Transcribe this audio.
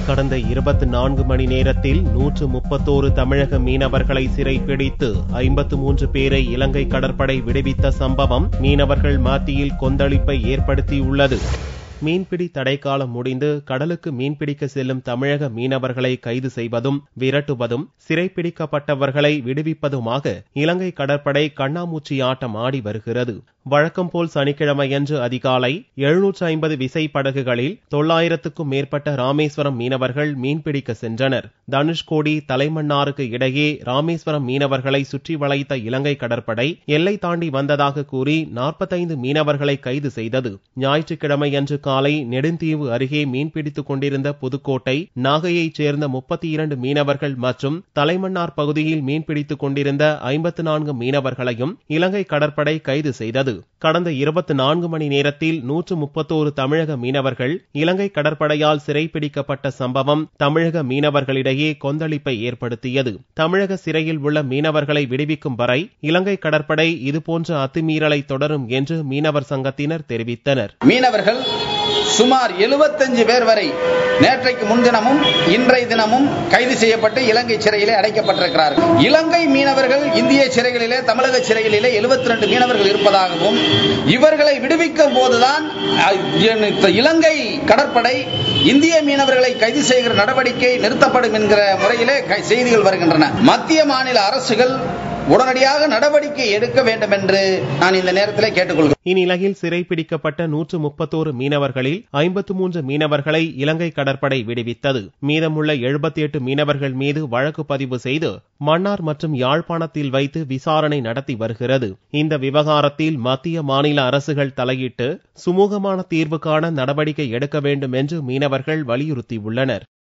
கடந்த இருபத்தி நான்கு மணி நேரத்தில் நூற்று முப்பத்தோரு தமிழக மீனவர்களை சிறைப்பிடித்து ஐம்பத்து மூன்று பேரை இலங்கை கடற்படை விடுவித்த சம்பவம் மீனவர்கள் மத்தியில் கொந்தளிப்பை ஏற்படுத்தியுள்ளது மீன்பிடி தடைக்காலம் முடிந்து கடலுக்கு மீன்பிடிக்க செல்லும் தமிழக மீனவர்களை கைது செய்வதும் விரட்டுவதும் சிறைப்பிடிக்கப்பட்டவர்களை விடுவிப்பதுமாக இலங்கை கடற்படை கண்ணாமூச்சி ஆட்டம் ஆடி வருகிறது வழக்கம் போல் சனிக்கிழமையன்று அதிகாலை எழுநூற்று ஐம்பது விசை படகுகளில் தொள்ளாயிரத்துக்கும் மேற்பட்ட ராமேஸ்வரம் மீனவர்கள் மீன்பிடிக்க சென்றனர் தனுஷ்கோடி தலைமன்னாருக்கு இடையே ராமேஸ்வரம் மீனவர்களை சுற்றி வளைத்த இலங்கை கடற்படை எல்லை தாண்டி வந்ததாக கூறி நாற்பத்தைந்து மீனவர்களை கைது செய்தது ஞாயிற்றுக்கிழமையன்று காலை நெடுந்தீவு அருகே மீன்பிடித்துக் கொண்டிருந்த புதுக்கோட்டை நாகையைச் சேர்ந்த முப்பத்தி இரண்டு மீனவர்கள் மற்றும் தலைமன்னார் பகுதியில் மீன்பிடித்துக் கொண்டிருந்த ஐம்பத்து நான்கு மீனவர்களையும் இலங்கை கடற்படை கைது செய்தது கடந்த இருபத்தி நான்கு மணி நேரத்தில் நூற்று முப்பத்தோரு தமிழக மீனவர்கள் இலங்கை கடற்படையால் சிறைப்பிடிக்கப்பட்ட சம்பவம் தமிழக மீனவர்களிடையே கொந்தளிப்பை ஏற்படுத்தியது தமிழக சிறையில் உள்ள மீனவர்களை விடுவிக்கும் வரை இலங்கை கடற்படை இதுபோன்ற அத்துமீறலை தொடரும் என்று மீனவர் சங்கத்தினர் தெரிவித்தனர் மீனவர்கள் சுமார் 75 பேர் வரை நேற்றைக்கு முன்தினமும் இன்றைய தினமும் கைது செய்யப்பட்டு இலங்கை சிறையிலே அடைக்கப்பட்டிருக்கிறார்கள் இலங்கை மீனவர்கள் இந்திய சிறைகளிலே தமிழக சிறைகளிலே 72 மீனவர்கள் இருப்பதாகவும் இவர்களை விடுவிக்கும் போதுதான் அஹ், இலங்கை கடற்படை இந்திய மீனவர்களை கைது செய்கிற நடவடிக்கை நிறுத்தப்படும் என்கிற முறையிலே கை- செய்திகள் வருகின்றன மத்திய மாநில அரசுகள் உடனடியாக நடவடிக்கை எடுக்க வேண்டும் என்று நான் இந்த நேரத்திலே கேட்டுக்கொள்கிறேன் இந்நிலையில் சிறைப்பிடிக்கப்பட்ட நூற்று முப்பத்தோரு மீனவர்களில் ஐம்பத்து மூன்று மீனவர்களை இலங்கை கடற்படை விடுவித்தது மீதமுள்ள எழுபத்தி எட்டு மீனவர்கள் மீது வழக்கு பதிவு செய்து மன்னார் மற்றும் யாழ்ப்பாணத்தில் வைத்து விசாரணை நடத்தி வருகிறது இந்த விவகாரத்தில் மத்திய மாநில அரசுகள் தலையிட்டு சுமூகமான தீர்வு காண நடவடிக்கை எடுக்க வேண்டும் என்று மீனவர்கள் வலியுறுத்தியுள்ளனர்